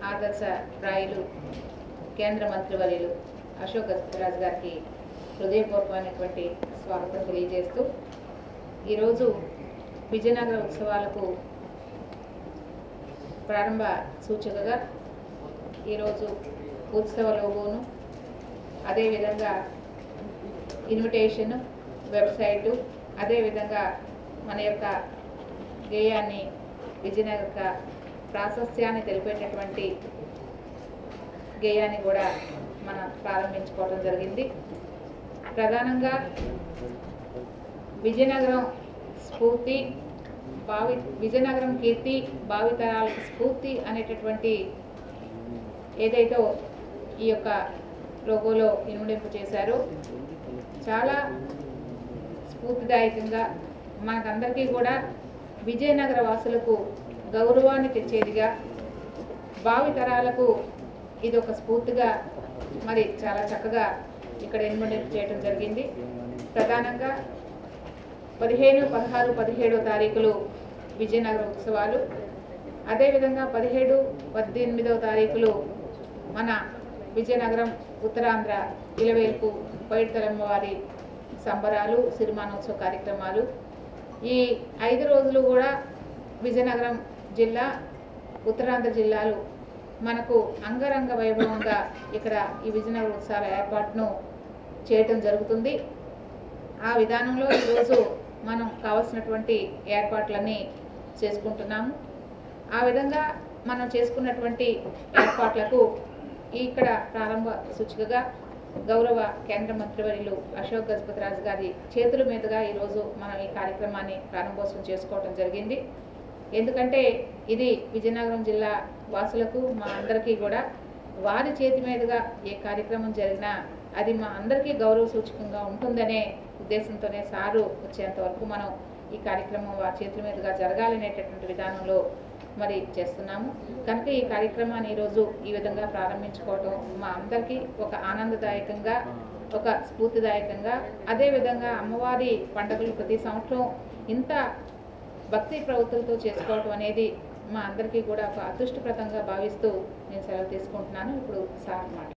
ఆదర్శ రాయులు కేంద్ర మంత్రివర్యులు అశోక్ గజపతిరాజు గారికి హృదయపూర్వకమైనటువంటి స్వాగతం తెలియజేస్తూ ఈరోజు విజయనగర ఉత్సవాలకు ప్రారంభ సూచికగా ఈరోజు ఉత్సవ లోగోను అదేవిధంగా ఇన్విటేషన్ వెబ్సైటు అదేవిధంగా మన యొక్క గేయాన్ని విజయనగర యొక్క ప్రాశస్త్యాన్ని తెలిపేటటువంటి గేయాన్ని కూడా మనం ప్రారంభించుకోవడం జరిగింది ప్రధానంగా విజయనగరం స్ఫూర్తి భావి విజయనగరం కీర్తి భావితరాలకు స్ఫూర్తి అనేటటువంటి ఏదైతే ఈ యొక్క లోగోలో ఇనుమడింపు చేశారో చాలా స్ఫూర్తిదాయకంగా మనకందరికీ కూడా విజయనగర వాసులకు గౌరవాన్ని తెచ్చేదిగా భావితరాలకు ఇది ఒక స్ఫూర్తిగా మరి చాలా చక్కగా ఇక్కడ ఇన్వెంట్ చేయడం జరిగింది ప్రధానంగా పదిహేను పదహారు పదిహేడో తారీఖులు విజయనగరం ఉత్సవాలు అదేవిధంగా పదిహేడు పద్దెనిమిదవ తారీఖులు మన విజయనగరం ఉత్తరాంధ్ర ఇలవేల్పు పైడితలమ్మ వారి సంబరాలు సిరిమానోత్సవ కార్యక్రమాలు ఈ ఐదు రోజులు కూడా విజయనగరం జిల్లా ఉత్తరాంధ్ర జిల్లాలు మనకు అంగరంగ వైభవంగా ఇక్కడ ఈ విజయనగర ఉత్సవాల ఏర్పాటును చేయటం జరుగుతుంది ఆ విధానంలో ఈరోజు మనం కావలసినటువంటి ఏర్పాట్లన్నీ చేసుకుంటున్నాము ఆ విధంగా మనం చేసుకున్నటువంటి ఏర్పాట్లకు ఇక్కడ ప్రారంభ సూచికగా గౌరవ కేంద్ర మంత్రివర్యులు అశోక్ గజపతిరాజు గారి చేతుల మీదుగా ఈరోజు మనం ఈ కార్యక్రమాన్ని ప్రారంభోత్సవం చేసుకోవడం జరిగింది ఎందుకంటే ఇది విజయనగరం జిల్లా వాసులకు మా అందరికీ కూడా వారి చేతి మీదుగా ఏ కార్యక్రమం జరిగినా అది మా అందరికీ గౌరవ సూచకంగా ఉంటుందనే ఉద్దేశంతోనే సారు వచ్చేంత వరకు మనం ఈ కార్యక్రమం వారి చేతుల మీదుగా జరగాలనేటటువంటి విధానంలో మరి చేస్తున్నాము కనుక ఈ కార్యక్రమాన్ని ఈరోజు ఈ విధంగా ప్రారంభించుకోవటం మా అందరికీ ఒక ఆనందదాయకంగా ఒక స్ఫూర్తిదాయకంగా అదేవిధంగా అమ్మవారి పండుగలు ప్రతి సంవత్సరం ఇంత భక్తి ప్రవృత్తులతో చేసుకోవటం అనేది మా అందరికీ కూడా ఒక అదృష్టప్రదంగా భావిస్తూ నేను సెలవు తీసుకుంటున్నాను ఇప్పుడు సార్ మాట